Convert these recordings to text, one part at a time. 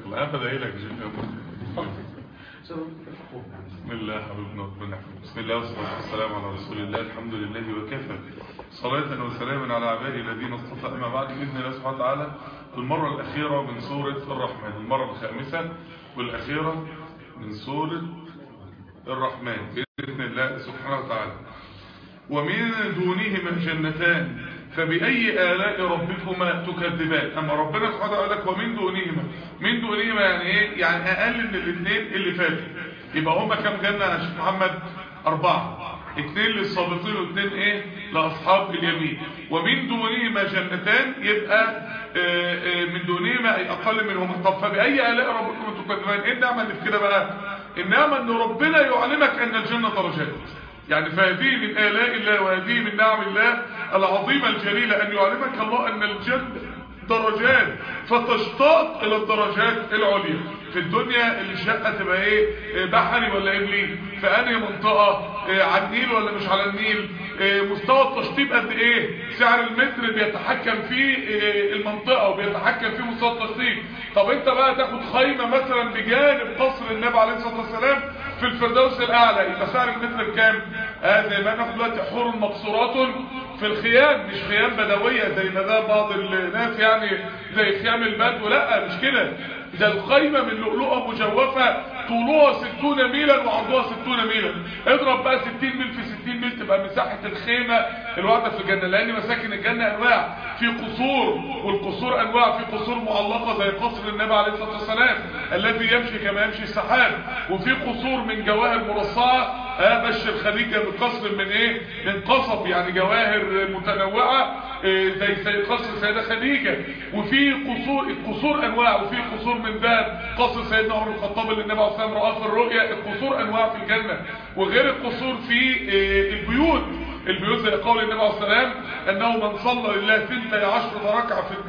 الله انا بدعي لك بسم الله حبيبنا ربنا يحفظك بسم الله والصلاه والسلام على رسول الله الحمد لله وكفى صلاه وسلاما على عباده الذين اصطفى اما بعد باذن الله سبحانه وتعالى المره الاخيره من سوره الرحمن المره الخامسه والاخيره من سوره الرحمن باذن الله سبحانه وتعالى ومن دونهما جنتان فبأي آلاء ربكما تكذبان أما ربنا سبحانه وتعالى لك ومن دونهما من دونهما يعني إيه يعني أقل من الاثنين اللي فاتوا يبقى هما كم جنة يا شيخ محمد أربعة اثنين للسابقين واثنين ايه لأصحاب اليمين ومن دونهما جنتان يبقى آآ آآ من دونهما أي أقل منهم طب فبأي آلاء ربكما تكذبان ايه النعمة اللي في كده بقى النعمة ان ربنا يعلمك ان الجنة درجات يعني فهذه من آلاء الله وهذه من نعم الله العظيمة الجليلة أن يعلمك الله أن الجنة درجات فتشتاق إلى الدرجات العليا في الدنيا الشقة تبقى ايه بحري ولا إملي في أنهي منطقة على النيل ولا مش على النيل مستوى التشطيب قد ايه سعر المتر بيتحكم فيه المنطقة وبيتحكم فيه مستوى التشطيب طب انت بقى تاخد خيمة مثلا بجانب قصر النبي عليه الصلاة والسلام في الفردوس الاعلى يبقى سعر المتر بكام اه زي ما ناخد دلوقتي حور مقصورات في الخيام مش خيام بدوية زي ما ده بعض الناس يعني زي خيام البدو لا مش كده ده الخيمة من لؤلؤة مجوفة طولها 60 ميلا وعرضها 60 ميلا اضرب بقى 60 ميل في 60 ميل تبقى مساحة الخيمة الواحدة في الجنة لان مساكن الجنة انواع في قصور والقصور انواع في قصور معلقة زي قصر النبي عليه الصلاة والسلام الذي يمشي كما يمشي السحاب وفي قصور من جواهر مرصعة اه بشر خديجة من قصر من ايه من قصب يعني جواهر متنوعة اه زي زي قصر سيدة خديجة وفي قصور القصور انواع وفي قصور من ذهب قصر سيدنا عمر الخطاب اللي النبي عليه الصلاه والسلام رآه في الرؤيا القصور انواع في الجنة وغير القصور في اه البيوت البيوت زي قول النبي عليه الصلاه والسلام انه من صلى لله 12 ركعه في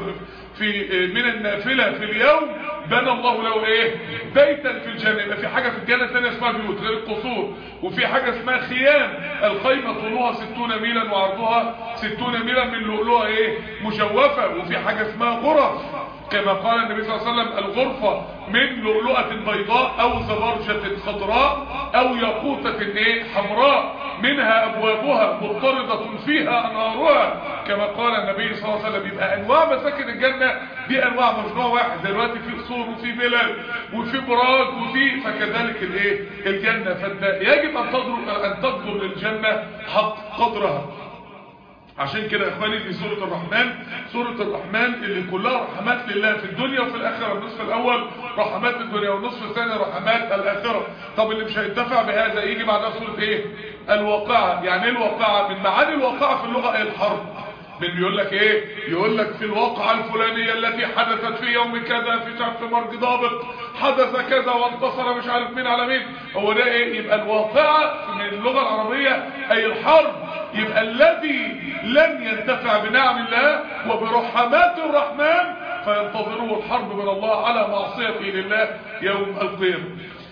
في من النافله في اليوم بنى الله له ايه بيتا في الجنه يبقى في حاجه في الجنه ثانيه اسمها بيوت غير القصور وفي حاجه اسمها خيام الخيمه طولها 60 ميلا وعرضها 60 ميلا من لؤلؤه ايه مجوفه وفي حاجه اسمها غرف كما قال النبي صلى الله عليه وسلم الغرفة من لؤلؤة بيضاء او زبرجة خضراء او ياقوتة ايه حمراء منها ابوابها مضطردة فيها انهارها كما قال النبي صلى الله عليه وسلم يبقى انواع مساكن الجنة دي انواع مش نوع واحد دلوقتي في قصور وفي بلل وفي براج وفي فكذلك الايه الجنة فانت يجب ان تقدر ان تقدر للجنة حق قدرها عشان كده يا اخواني في سورة الرحمن سورة الرحمن اللي كلها رحمات لله في الدنيا وفي الاخرة النصف الاول رحمات الدنيا والنصف الثاني رحمات الاخرة طب اللي مش هينتفع بهذا يجي بعدها سورة ايه الواقعة يعني ايه الواقعة من معاني الواقعة في اللغة ايه الحرب من بيقول لك ايه يقول لك في الواقعة الفلانية التي حدثت في يوم كذا في شعب مرج ضابط حدث كذا وانتصر مش عارف مين على مين هو ده ايه يبقى الواقعة من اللغة العربية اي الحرب يبقى الذي لن ينتفع بنعم الله وبرحمات الرحمن فينتظره الحرب من الله على معصيته لله يوم القيامة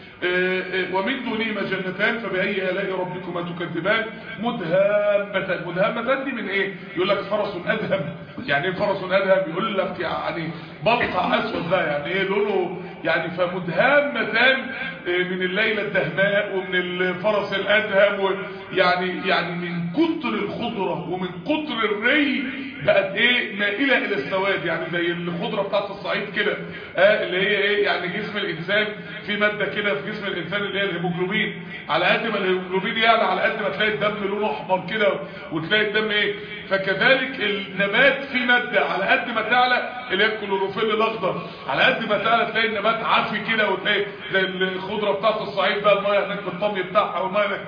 ومن دونهما جنتان فبأي آلاء ربكما تكذبان مدهامتان مدهامتان دي من ايه يقول لك فرس أدهم يعني ايه فرس أدهم يقول لك يعني بلقع أسود ده يعني ايه لونه يعني فمدهامتان من الليلة الدهماء ومن الفرس الأدهم يعني يعني من كتر الخضرة ومن كتر الري بقت ايه مائلة الى السواد يعني زي الخضرة بتاعت الصعيد كده آه اللي هي ايه يعني جسم الانسان في مادة كده في جسم الانسان اللي هي الهيموجلوبين على قد ما الهيموجلوبين يعلى على قد ما تلاقي الدم لونه احمر كده وتلاقي الدم ايه فكذلك النبات في مادة على قد ما تعلى اللي هي الكلوروفيل الاخضر على قد ما تعلى تلاقي النبات عافي كده وتلاقي زي الخضرة بتاعت الصعيد بقى الميه هناك بالطمي بتاعها والميه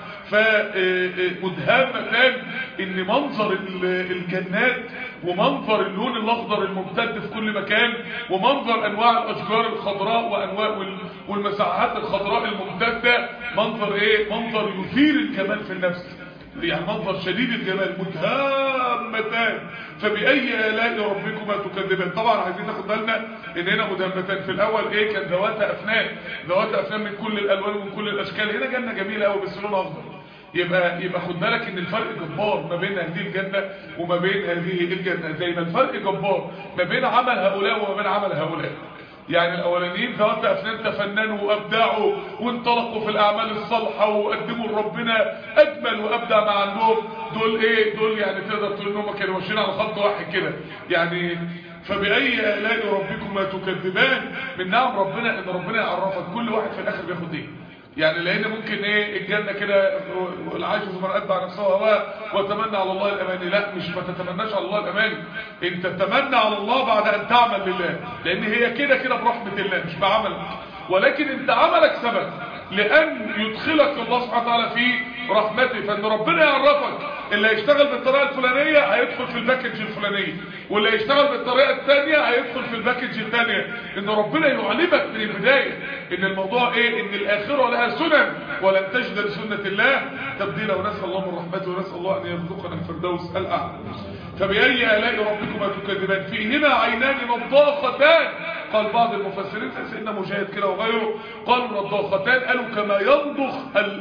فمدهامتان ان منظر الجنات ومنظر اللون الاخضر الممتد في كل مكان ومنظر انواع الاشجار الخضراء وانواع والمساحات الخضراء الممتدة منظر ايه منظر يثير الجمال في النفس يعني منظر شديد الجمال مدهامتان فبأي آلاء ربكما تكذبان طبعا عايزين ناخد بالنا ان هنا مدهامتان في الاول ايه كان ذوات افنان ذوات افنان من كل الالوان ومن كل الاشكال هنا جنة جميلة قوي بس لونها اخضر يبقى يبقى خد بالك ان الفرق جبار ما بين هذه الجنة وما بين هذه الجنة زي ما الفرق جبار ما بين عمل هؤلاء وما بين عمل هؤلاء يعني الاولانيين ذوات افنان تفننوا وابدعوا وانطلقوا في الاعمال الصالحه وقدموا لربنا اجمل وابدع ما عندهم دول ايه دول يعني تقدر تقول انهم كانوا ماشيين على خط واحد كده يعني فباي الاء ربكما تكذبان من نعم ربنا ان ربنا يعرفك كل واحد في الاخر بياخد ايه يعني لان ممكن ايه الجنه كده العاجز من اتبع نفسه هواه وتمنى على الله الاماني لا مش ما تتمناش على الله الاماني انت تتمنى على الله بعد ان تعمل لله لان هي كده كده برحمه الله مش بعملك ولكن انت عملك سبب لان يدخلك الله سبحانه وتعالى في رحمته فان ربنا يعرفك اللي هيشتغل بالطريقه الفلانيه هيدخل في الباكج الفلانيه واللي هيشتغل بالطريقه الثانيه هيدخل في الباكج الثانيه ان ربنا يعلمك من البدايه ان الموضوع ايه ان الاخره لها سنن ولن تجد لسنه الله تبديلا ونسال الله من رحمته ونسال الله ان يرزقنا الفردوس الاعلى فباي الاء ربكما تكذبان فيهما عينان نضاختان قال بعض المفسرين سيدنا مجاهد كده وغيره قالوا نضاختان قالوا كما ينضخ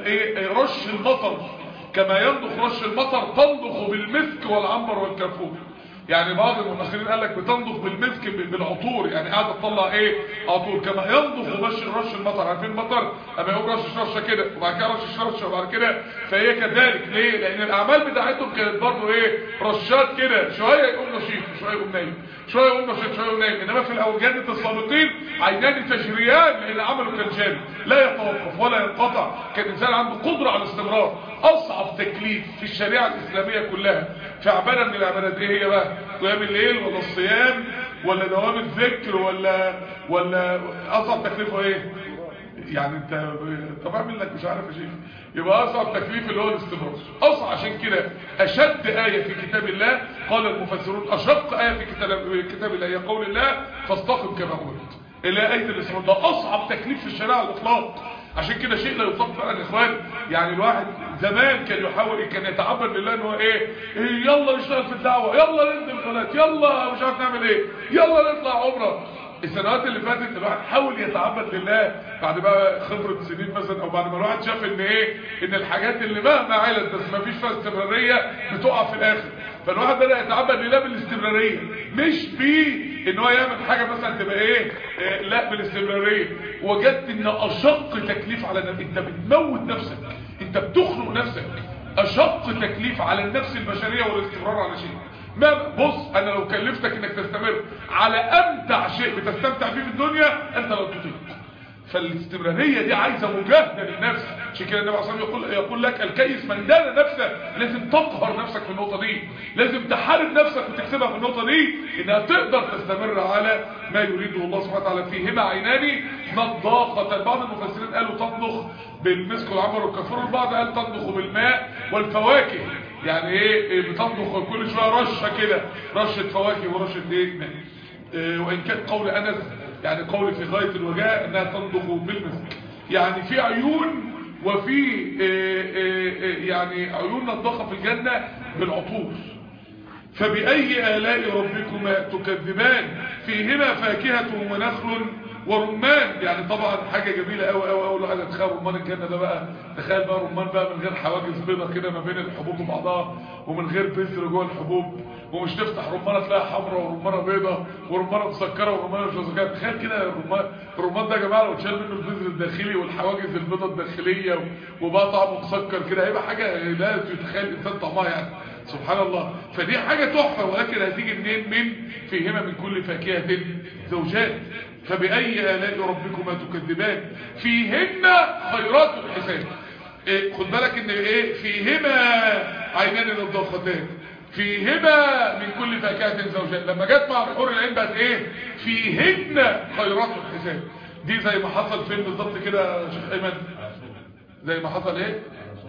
رش المطر كما ينضخ رش المطر تنضخ بالمسك والعنبر والكافور يعني بعض المفسرين قال لك بتنضخ بالمسك بالعطور يعني قاعده تطلع ايه عطور كما ينضخ رش رش المطر عارفين المطر اما يقوم رش رشه كده وبعد كده رش رشه وبعد كده فهي كذلك ليه لان الاعمال بتاعتهم كانت برضه ايه رشات كده شويه يقوم نشيط شويه يقوم نايم شويه يقوم نشيط شويه يقوم نايم انما في الاوجاد السابقين عينان تجريان لان عمله كان جامد لا يتوقف ولا ينقطع كان الانسان عنده قدره على الاستمرار اصعب تكليف في الشريعه الاسلاميه كلها في عباده من العبادات ايه هي بقى قيام الليل ولا الصيام ولا دوام الذكر ولا ولا اصعب تكليفه ايه يعني انت طب اعمل لك مش عارف يا شيخ يبقى اصعب تكليف اللي هو الاستمرار اصعب عشان كده اشد ايه في كتاب الله قال المفسرون اشق ايه في كتاب كتاب الله هي قول الله فاستقم كما قلت الى ايه الاستمرار ده اصعب تكليف في الشريعه الاطلاق عشان كده شيء لا يطاق فعلا يا اخوان يعني الواحد زمان كان يحاول كان يتعبد لله ان هو ايه, إيه يلا نشتغل في الدعوه يلا ننزل قناه يلا مش عارف نعمل ايه يلا نطلع عمره السنوات اللي فاتت الواحد حاول يتعبد لله بعد بقى خبرة سنين مثلا او بعد ما الواحد شاف ان ايه ان الحاجات اللي مهما علت بس ما فيش فيها استمرارية بتقع في الاخر فالواحد بدأ يتعبد لله بالاستمرارية مش بيه ان هو يعمل حاجة مثلا تبقى ايه, إيه لا بالاستمرارية وجدت ان اشق تكليف على نفسك انت بتموت نفسك انت بتخنق نفسك اشق تكليف على النفس البشرية والاستمرار على شيء ما بص انا لو كلفتك انك تستمر على امتع شيء بتستمتع فيه في الدنيا انت لو تطيق فالاستمرارية دي عايزة مجاهدة للنفس عشان كده النبي عليه يقول يقول لك الكيس من دان نفسه لازم تقهر نفسك في النقطة دي لازم تحارب نفسك وتكسبها في النقطة دي انها تقدر تستمر على ما يريده الله سبحانه وتعالى فيهما عينان نضاقة بعض المفسرين قالوا تنضخ بالمسك والعنبر والكافور البعض قال تنضخ بالماء والفواكه يعني ايه بتنضخ كل شويه رشه كده رشه فواكه ورشه ايه إيه وان كان قول انس يعني قول في غايه الوجاء انها تنضخ بالمسك يعني في عيون وفي إيه إيه يعني عيون نضخه في الجنه بالعطور فبأي آلاء ربكما تكذبان فيهما فاكهة ونخل ورمان يعني طبعا حاجة جميلة قوي قوي قوي الواحد يتخيل رمان الجنة ده بقى تخيل بقى رمان بقى من غير حواجز بيضة كده ما بين الحبوب وبعضها ومن غير بذر جوه الحبوب ومش تفتح رمانة تلاقيها حمراء ورمانة بيضة ورمانة مسكرة ورمانة مش مسكرة تخيل كده الرمان الرمان ده يا جماعة لو اتشال منه البذر الداخلي والحواجز البيضة الداخلية وبقى طعمه مسكر كده هيبقى حاجة لا يتخيل الإنسان طعمها يعني سبحان الله فدي حاجة تحفة ولكن هتيجي منين من فيهما من كل فاكهة زوجات فبأي آلاء ربكما تكذبان فيهن خيرات الحساب إيه خد بالك ان ايه فيهما عينان الضاختان فيهما من كل فاكهة زوجات لما جت مع الحور العين بقت ايه فيهن خيرات الحساب دي زي ما حصل فين بالظبط كده يا شيخ ايمن زي ما حصل ايه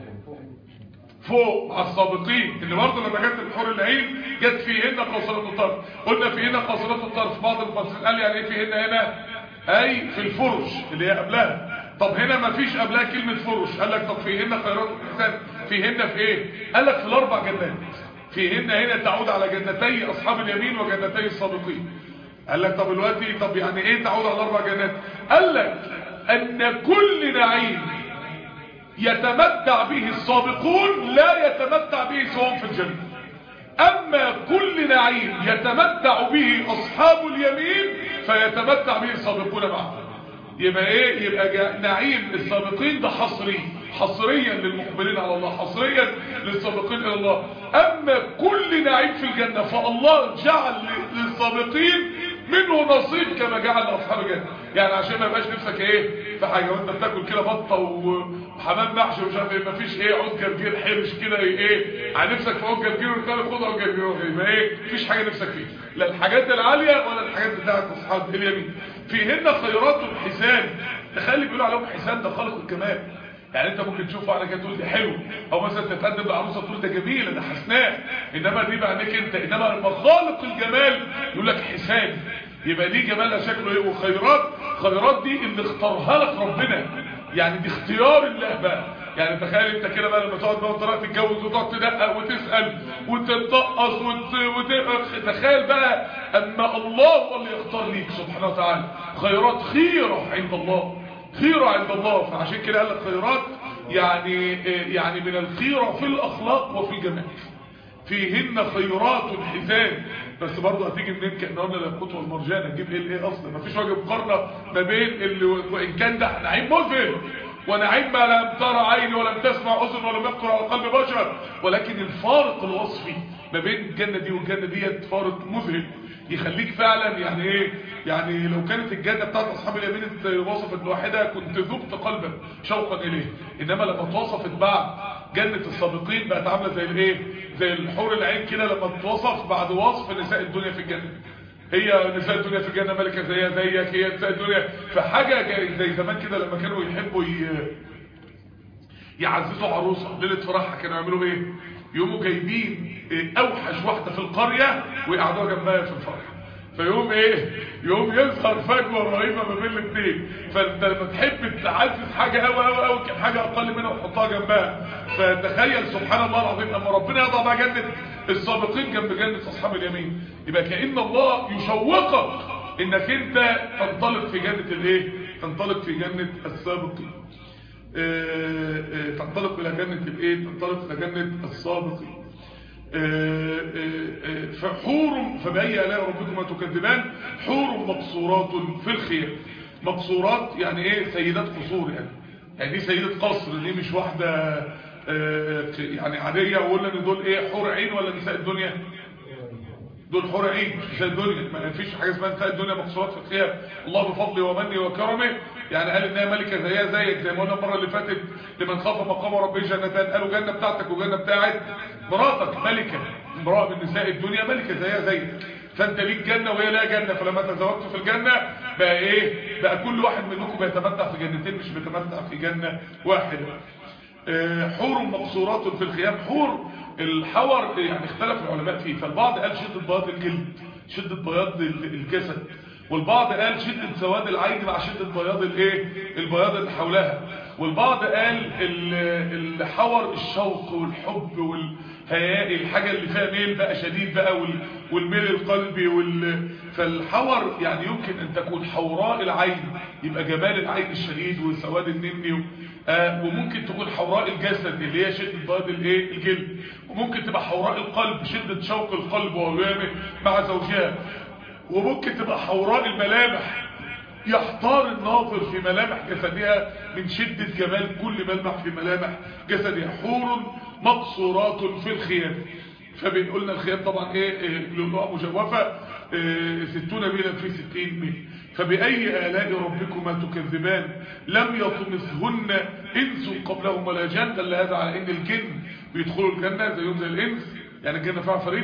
فوق على السابقين اللي برضه لما جت الحور العين جت فيهن قاصرات الطرف قلنا فيهن قاصرات الطرف بعض المفسرين قال يعني ايه فيهن هنا اي في الفرش اللي هي قبلها طب هنا ما فيش قبلها كلمة فرش قال لك طب فيهن خيرات الحسان فيهن في ايه قال لك في الاربع جنات فيهن هنا تعود على جنتي اصحاب اليمين وجنتي السابقين قال لك طب دلوقتي طب يعني ايه تعود على الاربع جنات قال لك ان كل نعيم يتمتع به السابقون لا يتمتع به سواء في الجنة اما كل نعيم يتمتع به اصحاب اليمين فيتمتع به السابقون معه يبقى ايه يبقى جا- نعيم السابقين ده حصري حصريا للمقبلين على الله حصريا للسابقين الى الله اما كل نعيم في الجنة فالله جعل ل- للسابقين منه نصيب كما جعل لاصحاب الجنة يعني عشان ما يبقاش نفسك ايه في حاجة وانت بتاكل كده بطة و- وحمام محشي ومش عارف ايه مفيش ايه عود جرجير حرش كده ايه على نفسك في عود جرجير والتاني خد عود جرجير يبقى ايه مفيش حاجة نفسك فيها لا الحاجات العالية ولا الحاجات بتاعت اصحاب اليمين فيهن خيرات حسان تخلي بيقولوا عليهم حسان ده خالق الكمال يعني انت ممكن تشوف واحده كده تقول دي حلو او مثلا تتقدم لعروسه تقول ده جميله ده حسناء انما دي بعينيك انت انما مخالق الجمال يقول لك حسان يبقى دي جمالها شكله ايه وخيرات خيرات دي اللي اختارها لك ربنا يعني دي اختيار الله بقى يعني تخيل انت كده بقى لما تقعد بقى وانت تتجوز وتقعد تدقق وتسال وتتنقص وت... وت... تخيل بقى اما الله هو اللي يختار ليك سبحانه وتعالى خيرات خيره عند الله خيرة عند الله فعشان كده قال لك خيرات يعني يعني من الخيرة في الأخلاق وفي الجمال فيهن خيرات حسان بس برضه هتيجي منين كأنه قلنا القوت والمرجان هتجيب ايه الايه اصلا مفيش وجه مقارنه ما بين اللي وان كان ده نعيم مذهل ونعيم ما لم ترى عين ولم تسمع اذن ولم يخطر على قلب بشر ولكن الفارق الوصفي ما بين الجنه دي والجنه ديت فارق مذهل يخليك فعلا يعني ايه يعني لو كانت الجنه بتاعت اصحاب اليمين وصفت لوحدها كنت ذبت قلبا شوقا اليه انما لما اتوصفت بعد جنه السابقين بقت عامله زي الايه زي الحور العين كده لما اتوصف بعد وصف نساء الدنيا في الجنه هي نساء الدنيا في الجنه ملكه زيها زيك هي نساء الدنيا فحاجه زي زمان كده لما كانوا يحبوا ي... يعززوا عروسه ليله فرحها كانوا يعملوا ايه يقوموا جايبين إيه اوحش واحده في القريه ويقعدوها جنبها في الفرح فيقوم ايه يقوم يظهر فجوه رهيبه ما بين الاثنين فانت لما تحب تعزز حاجه قوي قوي قوي كان حاجه اقل منها وتحطها جنبها فتخيل سبحان الله العظيم لما ربنا يضع بقى جنه السابقين جنب جنه اصحاب اليمين يبقى كأن الله يشوقك انك انت تنطلق في جنه الايه تنطلق في جنه السابقين آه، آه، تنطلق الى جنه الايه تنطلق الى جنه السابقين آه، آه، آه، فحور فبأي آلاء ربكما تكذبان حور مقصورات في الخيام مقصورات يعني ايه سيدات قصور يعني يعني دي سيدة قصر دي مش واحدة آه، يعني عادية وقلنا ان دول ايه حور عين ولا نساء الدنيا دول حور عين مش نساء الدنيا ما فيش حاجة اسمها نساء الدنيا مقصورات في الخيام الله بفضله ومنه وكرمه يعني قال انها ملكة زيها زيك زي ما قلنا المرة اللي فاتت لمن خاف مقام ربه جنتان قالوا جنة بتاعتك وجنة بتاعت مراتك ملكة امرأة من نساء الدنيا ملكة زيها زيك فانت ليك جنة وهي لها جنة فلما تزوجت في الجنة بقى ايه بقى كل واحد منكم بيتمتع في جنتين مش بيتمتع في جنة واحدة آه، حور مقصورات في الخيام حور الحور يعني اختلف العلماء فيه فالبعض قال شدة بياض الجلد شدة بياض ال- الجسد والبعض قال شدة سواد العين مع شدة بياض الايه البياض اللي حولها والبعض قال ال- الحور الشوق والحب والهياء الحاجة اللي فيها ميل بقى شديد بقى وال- والميل القلبي وال... فالحور يعني يمكن ان تكون حوراء العين يبقى جمال العين الشديد وسواد النني و... آه وممكن تكون حوراء الجسد اللي هي شدة بياض الايه الجلد وممكن تبقى حوراء القلب شدة شوق القلب وهيامه مع زوجها وممكن تبقى حوراء الملامح يحتار الناظر في ملامح جسدها من شدة جمال كل ملمح في ملامح جسدها حور مقصورات في الخيام فبنقولنا الخيام طبعا ايه إيه، لؤلؤة مجوفة إيه، ستون ميلا في ستين ميل فبأي آلاء ربكما تكذبان لم يطمثهن إنس قبلهم ولا جن دل هذا على إن الجن بيدخلوا الجنة زيهم زي الإنس يعني الجنة فيها عفاريت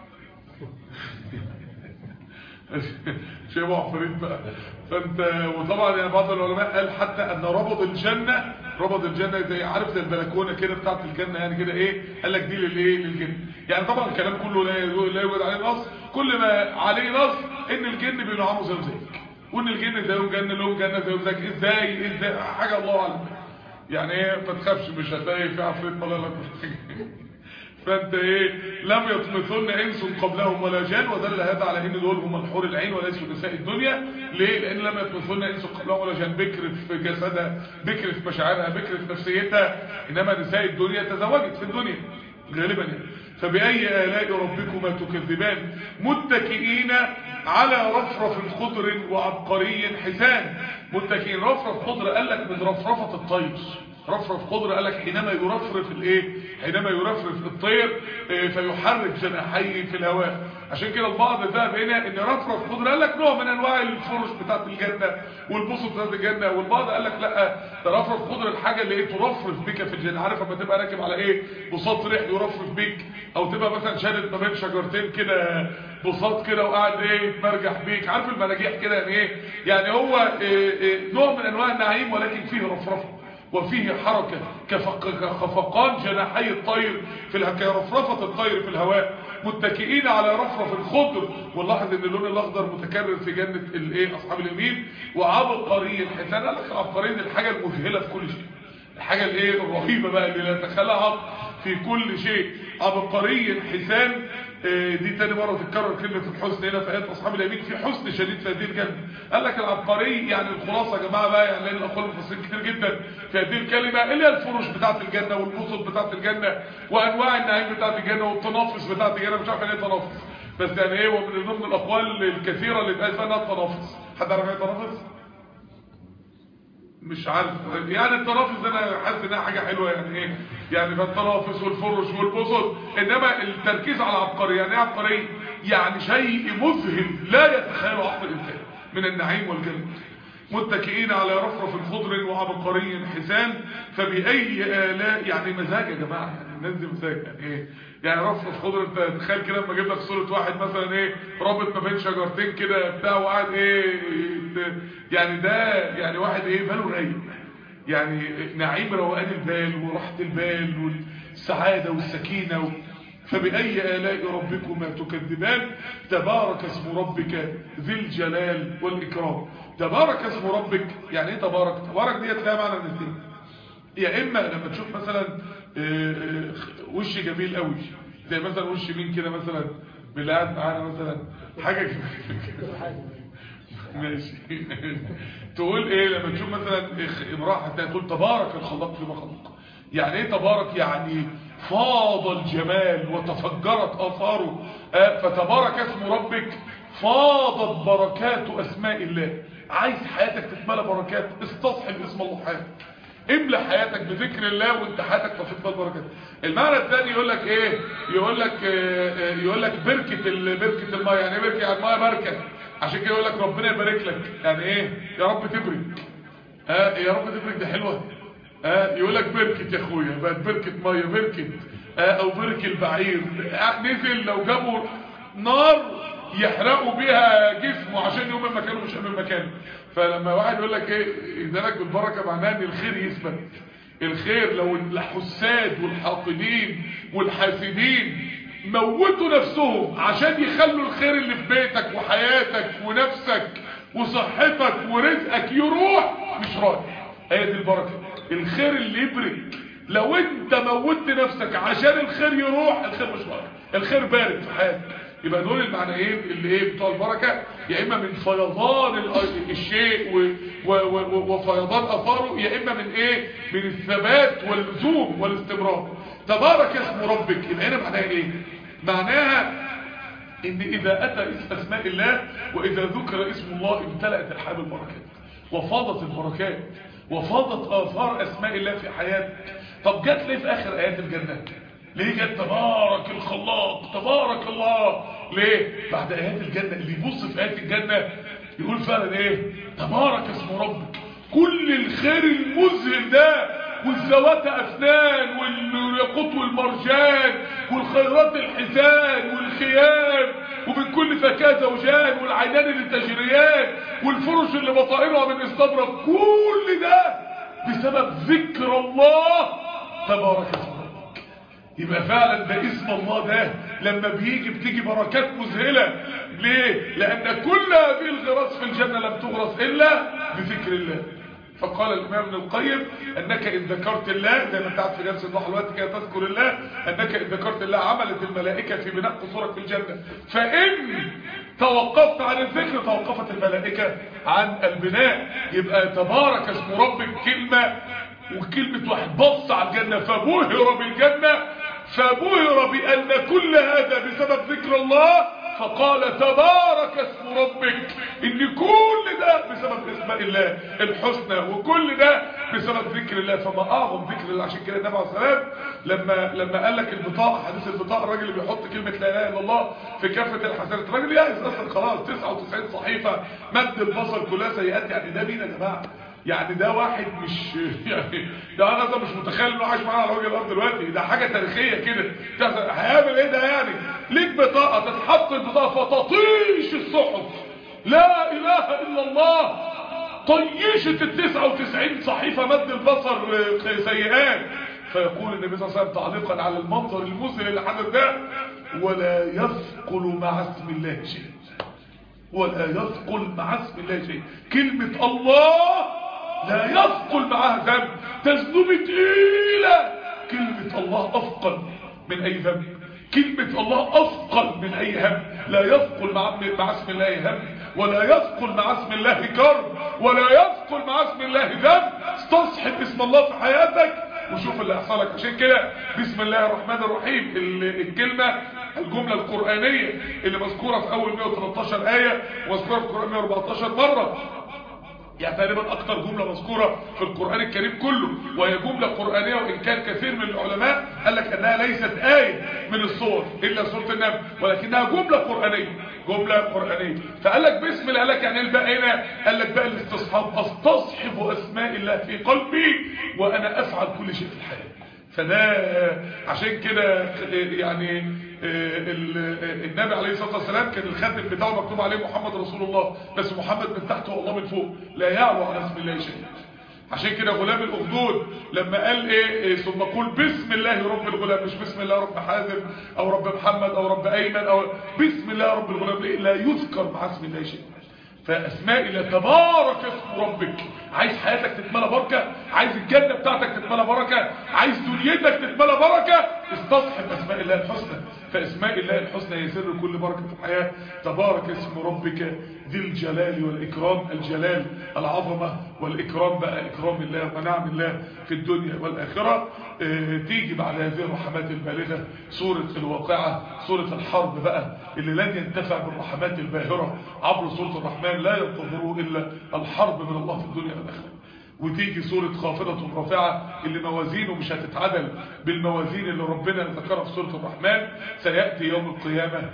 شيء عفاريت بقى فانت وطبعا يعني بعض العلماء قال حتى ان ربض الجنة ربض الجنة زي عارف زي البلكونة كده بتاعت الجنة يعني كده ايه قال لك دي للايه للجن يعني طبعا الكلام كله لا لا يوجد عليه نص كل ما عليه نص ان الجن بينعموا زيهم زيك وان الجن زيهم جنة لهم جنة زيهم زيك ازاي ازاي حاجة الله اعلم يعني ايه ما تخافش مش هتلاقي في عفريت طالع لك فانت ايه لم يطمثن انس قبلهم ولا جان ودل هذا على ان دول هم الحور العين وليسوا نساء الدنيا ليه لان لم يطمثن انس قبلهم ولا جان بكر في جسدها بكر في مشاعرها بكر في نفسيتها انما نساء الدنيا تزوجت في الدنيا غالبا يعني فبأي آلاء ربكما تكذبان متكئين على رفرف خضر وعبقري حسان متكئين رفرف خضر قال لك من رفرفة الطير رفرف خضر قال لك حينما يرفرف الايه حينما يرفرف الطير إيه فيحرك جناحيه في الهواء عشان كده البعض ذهب هنا ان رفرف خضر قال لك نوع من انواع الفرش بتاعت الجنه والبسط بتاعت الجنه والبعض قال لك لا ده رفرف خضر الحاجه اللي ايه ترفرف بك في الجنه عارف لما تبقى راكب على ايه بساط ريح يرفرف بيك او تبقى مثلا شادد ما بين شجرتين كده بساط كده وقاعد ايه مرجح بيك عارف المراجيح كده يعني ايه يعني هو إيه إيه نوع من انواع النعيم ولكن فيه رفرفه وفيه حركة كخفقان جناحي الطير في كرفرفة الطير في الهواء متكئين على رفرف الخضر ونلاحظ ان اللون الاخضر متكرر في جنة الايه اصحاب اليمين وعبقري الحسان قال لك عبقريين الحاجة المذهلة في كل شيء الحاجة الايه الرهيبة بقى اللي لا تخلعها في كل شيء عبقري حسان دي تاني مرة تتكرر كلمة الحسن هنا في آيات أصحاب اليمين في حسن شديد في هذه الجنة قال لك العبقري يعني الخلاصة يا جماعة بقى يعني لأن الأقوال المفسرين كتير جدا في هذه الكلمة اللي هي الفرش بتاعة الجنة والبسط بتاعة الجنة وأنواع النعيم بتاعة الجنة والتنافس بتاعة الجنة مش عارف يعني ايه تنافس بس يعني ايه ومن ضمن الأقوال الكثيرة اللي اتقال فيها التنافس حد عارف ايه تنافس؟ مش عارف يعني التنافس ده انا حاسس انها حاجه حلوه يعني ايه يعني فالتنافس والفرش والبسط انما التركيز على العبقري يعني ايه عبقري يعني شيء مذهل لا يتخيله عقل الانسان من النعيم والجنه متكئين على رفرف خضر وعبقري حسان فبأي آلاء يعني مزاج يا جماعة يعني الناس دي مزاج يعني ايه يعني رفرف خضر انت تخيل كده لما اجيب لك صورة واحد مثلا ايه رابط ما بين شجرتين كده بتاع وقاعد ايه يعني ده يعني واحد ايه باله رايق يعني نعيم روقان البال وراحة البال والسعادة والسكينة و... فبأي آلاء ربكما تكذبان تبارك اسم ربك ذي الجلال والإكرام تبارك اسم ربك يعني ايه تبارك تبارك دي تلاقي معنى من الاثنين يا اما لما تشوف مثلا وش جميل قوي زي مثلا وش مين كده مثلا باللي قاعد معانا مثلا حاجه ماشي تقول ايه لما تشوف مثلا امراه حتى تقول تبارك الخلاق فيما خلق يعني ايه تبارك يعني فاض الجمال وتفجرت اثاره فتبارك اسم ربك فاضت بركات اسماء الله عايز حياتك تتملى بركات استصحب اسم الله حياتك املى حياتك بذكر الله وانت حياتك تفيض البركات المعنى الثاني يقول لك ايه يقول لك يقول لك بركه بركه الميه يعني ايه بركه يعني الميه بركه عشان كده يقول لك ربنا يبارك لك يعني ايه يا رب تبرك ها يا رب تبرك دي حلوه ها يقول لك بركه يا اخويا بقت بركه ميه بركه او برك البعير نزل لو جابوا نار يحرقوا بيها جسمه عشان يقوم من مكانه مش من مكانه فلما واحد يقول لك ايه ادالك بالبركه معناها ان الخير يثبت الخير لو الحساد والحاقدين والحاسدين موتوا نفسهم عشان يخلوا الخير اللي في بيتك وحياتك ونفسك وصحتك ورزقك يروح مش رايح هي دي البركه الخير اللي يبرك لو انت موتت نفسك عشان الخير يروح الخير مش رايح الخير بارد في حياتك يبقى دول المعنيين اللي ايه بتوع البركه يا اما من فيضان الشيء و و و وفيضان اثاره يا اما من ايه من الثبات واللزوم والاستمرار تبارك اسم ربك يبقى هنا معناها ايه معناها ان اذا اتى اسم اسماء الله واذا ذكر اسم الله امتلأت الحياه بالبركات وفاضت البركات وفاضت اثار اسماء الله في حياتك طب جت ليه في اخر ايات الجنه ليه جت تبارك الخلاق تبارك الله ليه بعد ايات الجنة اللي يبص في ايات الجنة يقول فعلا ايه تبارك اسم ربك كل الخير المذهل ده والزوات افنان والياقوت والمرجان والخيرات الحسان والخيام ومن كل فكاهه زوجان والعينان اللي تجريان والفرش اللي بطائرها من استبرق كل ده بسبب ذكر الله تبارك اسم يبقى فعلا ده اسم الله ده لما بيجي بتيجي بركات مذهلة ليه؟ لأن كل هذه الغراس في الجنة لم تغرس إلا بذكر الله فقال الإمام ابن القيم أنك إن ذكرت الله زي ما انت قاعد في نفس النحو الوقت كده تذكر الله أنك إن ذكرت الله عملت الملائكة في بناء قصورك في الجنة فإن توقفت عن الذكر توقفت الملائكة عن البناء يبقى تبارك اسم ربك كلمة وكلمة واحد بص على الجنة فبهر بالجنة فبهر بأن كل هذا بسبب ذكر الله فقال تبارك اسم ربك ان كل ده بسبب اسماء الله الحسنى وكل ده بسبب ذكر الله فما اعظم ذكر الله عشان كده النبي عليه السلام لما لما قال لك البطاقه حديث البطاقه الراجل اللي بيحط كلمه لا اله الا الله في كافه الحسنات الراجل يائس اصلا خلاص 99 صحيفه مد البصر كلها سيئات يعني ده مين يا جماعه يعني ده واحد مش يعني ده انا اصلا مش متخيل انه عايش معانا على وجه الارض دلوقتي ده حاجه تاريخيه كده هيعمل ايه ده يعني ليك بطاقه تتحط البطاقه فتطيش الصحف لا اله الا الله طيشت ال 99 صحيفه مد البصر سيئات فيقول النبي صلى الله عليه وسلم تعليقا على المنظر المذهل اللي حدث ده ولا يثقل مع اسم الله شيء ولا يثقل مع اسم الله شيء كلمه الله لا يثقل معها ذنب تذنب تقيلة كلمة الله أثقل من أي ذنب كلمة الله أثقل من أي هم لا يثقل مع, مع اسم الله هم ولا يثقل مع اسم الله كرب ولا يثقل مع اسم الله ذنب استصحب اسم الله في حياتك وشوف اللي هيحصل لك عشان كده بسم الله الرحمن الرحيم الكلمة الجملة القرآنية اللي مذكورة في أول 113 آية ومذكورة في القرآن 114 مرة يعني تقريبا اكتر جملة مذكورة في القرآن الكريم كله وهي جملة قرآنية وان كان كثير من العلماء قال لك انها ليست آية من الصور الا سورة النمل ولكنها جملة قرآنية جملة قرآنية فقال لك بسم الله قال لك يعني الباقي هنا قال لك بقى الاستصحاب استصحب اسماء الله في قلبي وانا افعل كل شيء في الحياة فده عشان كده يعني النبي عليه الصلاة والسلام كان الخاتم بتاعه مكتوب عليه محمد رسول الله بس محمد من تحت والله من فوق لا يعلو على اسم الله شيء عشان كده غلام الاخدود لما قال ايه ثم قول بسم الله رب الغلام مش بسم الله رب حازم او رب محمد او رب ايمن او بسم الله رب الغلام لا يذكر مع اسم الله شيء فاسماء الله تبارك اسم ربك عايز حياتك تتملى بركه عايز الجنه بتاعتك تتملى بركه عايز دنيتك تتملى بركه استصحب اسماء الله الحسنى فاسماء الله الحسنى هي سر كل بركه في الحياه تبارك اسم ربك ذي الجلال والاكرام الجلال العظمه والاكرام بقى اكرام الله ونعم الله في الدنيا والاخره اه تيجي بعد هذه الرحمات البالغه سوره الواقعه سوره الحرب بقى اللي لن ينتفع بالرحمات الباهره عبر سوره الرحمن لا ينتظروه الا الحرب من الله في الدنيا والاخره وتيجي سورة خافضة رافعة اللي موازينه مش هتتعدل بالموازين اللي ربنا ذكرها في سورة الرحمن سيأتي يوم القيامة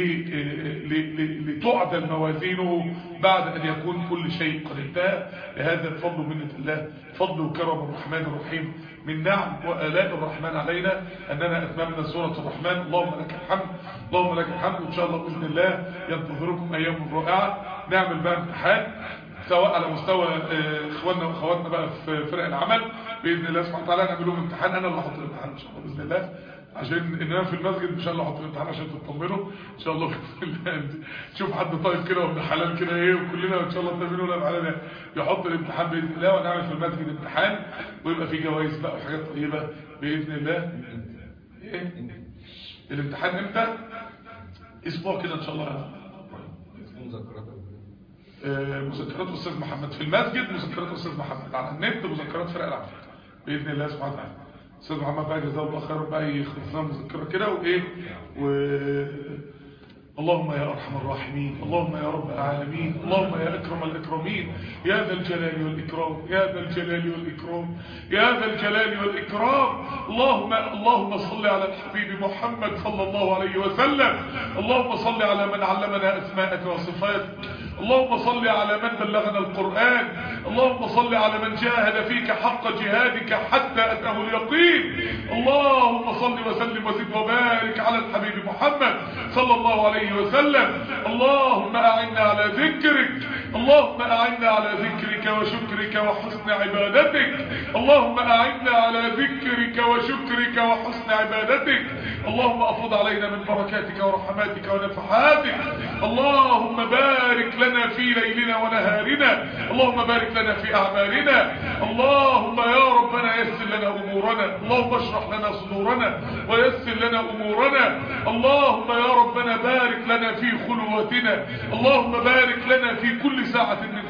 لتعدل موازينه بعد أن يكون كل شيء قد انتهى لهذا الفضل منة الله فضل وكرم الرحمن الرحيم من نعم وآلاء الرحمن علينا أننا أتممنا سورة الرحمن اللهم لك الحمد اللهم لك الحمد وإن شاء الله بإذن الله ينتظركم أيام رائعة نعمل بقى امتحان سواء على مستوى اخواننا واخواتنا بقى في فرق العمل باذن الله سبحانه وتعالى نعمل لهم امتحان انا اللي هحط الامتحان ان شاء الله باذن الله عشان اننا في المسجد ان شاء الله هحط الامتحان عشان تطمنوا ان شاء الله تشوف حد طيب كده وابن حلال كده ايه وكلنا ان شاء الله نتمنوا ولا حلال يحط الامتحان باذن الله ونعمل في المسجد امتحان ويبقى في جوائز بقى وحاجات طيبه باذن الله ايه الامتحان امتى اسبوع كده ان شاء الله مذكرات استاذ محمد في المسجد مذكرات استاذ محمد على النت مذكرات فرق العمل باذن الله سبحانه وتعالى استاذ محمد بقى جزاه الله خير بقى يخلص لنا مذكره كده وايه و اللهم يا ارحم الراحمين اللهم يا رب العالمين اللهم يا اكرم الاكرمين يا ذا الجلال والاكرام يا ذا الجلال والاكرام يا ذا الجلال والاكرام اللهم اللهم صل على الحبيب محمد صلى الله عليه وسلم اللهم صل على من علمنا اسماءك وصفاتك اللهم صل على من بلغنا القرآن اللهم صل على من جاهد فيك حق جهادك حتى أتاه اليقين اللهم صل وسلم وزد وبارك على الحبيب محمد صلى الله عليه وسلم اللهم أعنا على ذكرك اللهم أعنا على ذكرك وشكرك وحسن عبادتك اللهم أعنا على ذكرك وشكرك وحسن عبادتك اللهم أفض علينا من بركاتك ورحماتك ونفحاتك اللهم بارك لنا في ليلنا ونهارنا اللهم بارك لنا في أعمالنا اللهم يا ربنا يسر لنا أمورنا اللهم اشرح لنا صدورنا ويسر لنا أمورنا اللهم يا ربنا بارك لنا في خلوتنا اللهم بارك لنا في كل ساعة من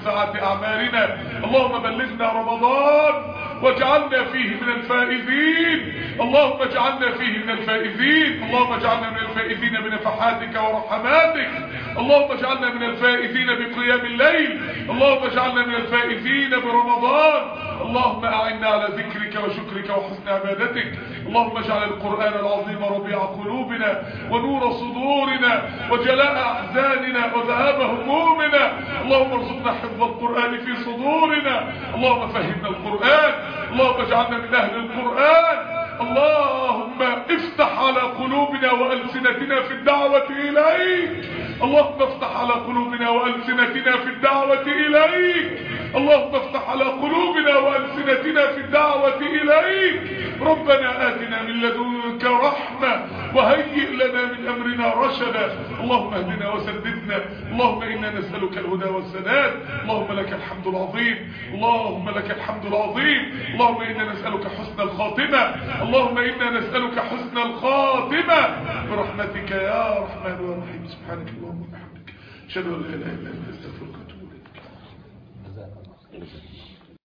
ساعات أعمالنا اللهم بلغنا رمضان واجعلنا فيه من الفائزين اللهم اجعلنا فيه من الفائزين اللهم اجعلنا من الفائزين بنفحاتك ورحماتك اللهم اجعلنا من الفائزين بقيام الليل اللهم اجعلنا من الفائزين برمضان اللهم أعنا على ذكرك وشكرك وحسن عبادتك اللهم اجعل القرآن العظيم ربيع قلوبنا ونور صدورنا وجلاء أحزاننا وذهاب همومنا اللهم ارزقنا حفظ القرآن في صدورنا اللهم فهمنا القرآن اللهم اجعلنا من أهل القرآن اللهم افتح على قلوبنا وألسنتنا في الدعوة إليك اللهم افتح على قلوبنا وألسنتنا في الدعوة إليك اللهم افتح على قلوبنا وألسنتنا في الدعوة إليك ربنا آتنا من لدنك رحمة وهيئ لنا من أمرنا رشدا اللهم اهدنا وسددنا اللهم إنا نسألك الهدى والسداد اللهم لك الحمد العظيم اللهم لك الحمد العظيم اللهم إنا نسألك حسن الخاتمة اللهم إنا نسألك حسن الخاتمة برحمتك يا رحمن ورحيم سبحانك اللهم وبحمدك أشهد أن لا إله إلا أنت أستغفرك وأتوب إليك